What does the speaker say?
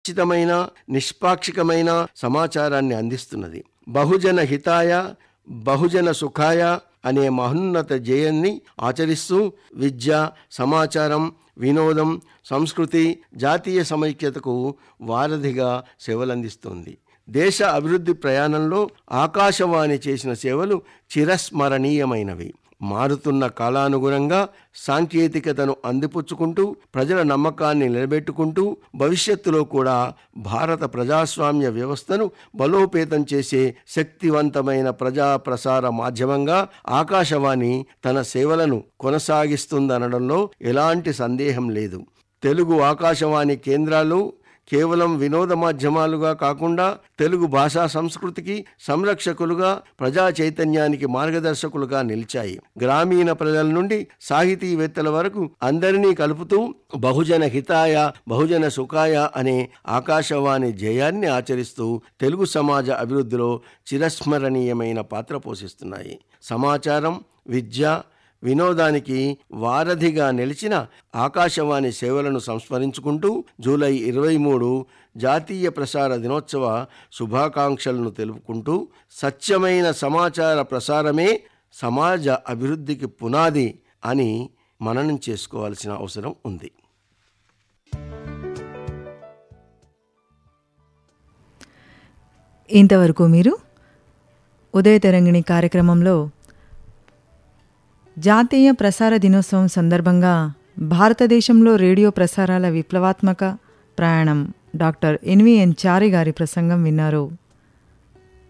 నిశ్చితమైన నిష్పాక్షికమైన సమాచారాన్ని అందిస్తున్నది బహుజన హితాయ బహుజన సుఖాయ అనే మహోన్నత జయాన్ని ఆచరిస్తూ విద్య సమాచారం వినోదం సంస్కృతి జాతీయ సమైక్యతకు వారధిగా సేవలందిస్తోంది దేశ అభివృద్ధి ప్రయాణంలో ఆకాశవాణి చేసిన సేవలు చిరస్మరణీయమైనవి మారుతున్న కాలానుగుణంగా సాంకేతికతను అందిపుచ్చుకుంటూ ప్రజల నమ్మకాన్ని నిలబెట్టుకుంటూ భవిష్యత్తులో కూడా భారత ప్రజాస్వామ్య వ్యవస్థను బలోపేతం చేసే శక్తివంతమైన ప్రజా ప్రసార మాధ్యమంగా ఆకాశవాణి తన సేవలను కొనసాగిస్తుందనడంలో ఎలాంటి సందేహం లేదు తెలుగు ఆకాశవాణి కేంద్రాలు కేవలం వినోద మాధ్యమాలుగా కాకుండా తెలుగు భాషా సంస్కృతికి సంరక్షకులుగా ప్రజా చైతన్యానికి మార్గదర్శకులుగా నిలిచాయి గ్రామీణ ప్రజల నుండి సాహితీవేత్తల వరకు అందరినీ కలుపుతూ బహుజన హితాయ బహుజన సుఖాయ అనే ఆకాశవాణి జయాన్ని ఆచరిస్తూ తెలుగు సమాజ అభివృద్ధిలో చిరస్మరణీయమైన పాత్ర పోషిస్తున్నాయి సమాచారం విద్య వినోదానికి వారధిగా నిలిచిన ఆకాశవాణి సేవలను సంస్మరించుకుంటూ జూలై ఇరవై మూడు జాతీయ ప్రసార దినోత్సవ శుభాకాంక్షలను తెలుపుకుంటూ సత్యమైన సమాచార ప్రసారమే సమాజ అభివృద్ధికి పునాది అని మననం చేసుకోవాల్సిన అవసరం ఉంది ఇంతవరకు మీరు ఉదయ తరంగిణి కార్యక్రమంలో జాతీయ ప్రసార దినోత్సవం సందర్భంగా భారతదేశంలో రేడియో ప్రసారాల విప్లవాత్మక ప్రయాణం డాక్టర్ ఎన్విఎన్ చారి గారి ప్రసంగం విన్నారు